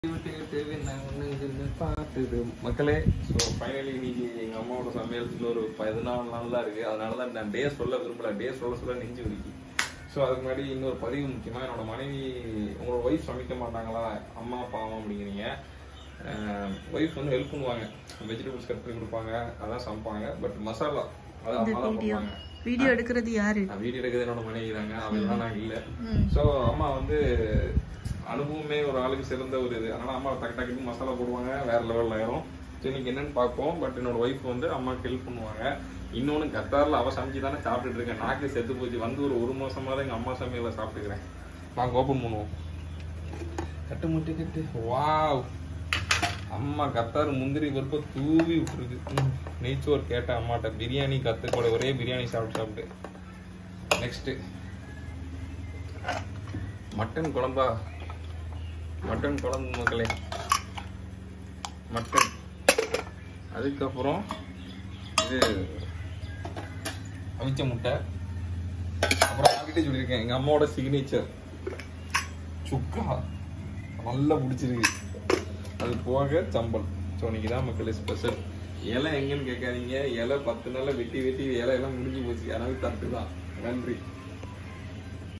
மக்களே so finally இன்னைக்கு எங்க அம்மாவோட சமையல் இன்னொரு பதினாலு நாள் தான் இருக்கு அதனால தான் நான் டே சொல்ல விரும்பல டே சொல்ல சொல்ல நெஞ்சு வலிக்கு ஸோ அதுக்கு முன்னாடி இன்னொரு பதிவு முக்கியமா என்னோட மனைவி உங்களோட ஒய்ஃப் சமைக்க மாட்டாங்களா அம்மா பாவம் அப்படிங்கிறீங்க ஒய்ஃப் வந்து ஹெல்ப் பண்ணுவாங்க வெஜிடபிள்ஸ் கட் பண்ணி கொடுப்பாங்க அதான் சமைப்பாங்க பட் மசாலா அது இந்த அம்மா தான் வீடியோ பண்ணுவாங்க வீடியோ எடுக்கிறது யாரு நான் வீடியோ எடுக்கிறது என்னோட மனைவி தாங்க அவங்களாம் நான் இல்லை ம். ஸோ அம்மா வந்து அனுபவமே ஒரு ஆளுக்கு சிறந்த ஒரு இது அதனால அம்மா டக்கு டக்குன்னு மசாலா போடுவாங்க வேற லெவலில் ஆயிரும் ஸோ இன்னைக்கு என்னன்னு பார்ப்போம் பட் என்னோட ஒய்ஃப் வந்து அம்மாக்கு ஹெல்ப் பண்ணுவாங்க இன்னொன்று கத்தாரில் அவ சமைச்சு தானே சாப்பிட்டுட்டு இருக்கேன் நாக்கு செத்து போச்சு வந்து ஒரு ஒரு மாசமா தான் எங்கள் அம்மா சமையலை சாப்பிட்டுக்கிறேன் வாங்க ஓப்பன் பண்ணுவோம் கட்டு முட்டி கட்டு வாவ் அம்மா கத்தார் முந்திரி பருப்பை தூவி விட்டுருக்கு ம், நெய்ச்சோறு கேட்டேன் அம்மாட்ட பிரியாணி கத்து கூட ஒரே பிரியாணி சாப்பிட்டு சாப்பிட்டு நெக்ஸ்ட் மட்டன் குழம்பா மட்டன் குழம்பு மக்களே மட்டன் அதுக்கப்புறம் இது அவிச்ச முட்டை அப்புறம் ஆகிட்டே சொல்லியிருக்கேன் எங்க அம்மாவோட சிக்னேச்சர் சுக்கா நல்லா பிடிச்சிருக்கு அது போக சம்பல் ஸோ இன்னைக்கு தான் மக்களே ஸ்பெஷல் இலை எங்கன்னு கேட்காதீங்க இலை பத்து நாள்ல வெட்டி வெட்டி இலை எல்லாம் முடிஞ்சு போச்சு அதனால தட்டு தான் நன்றி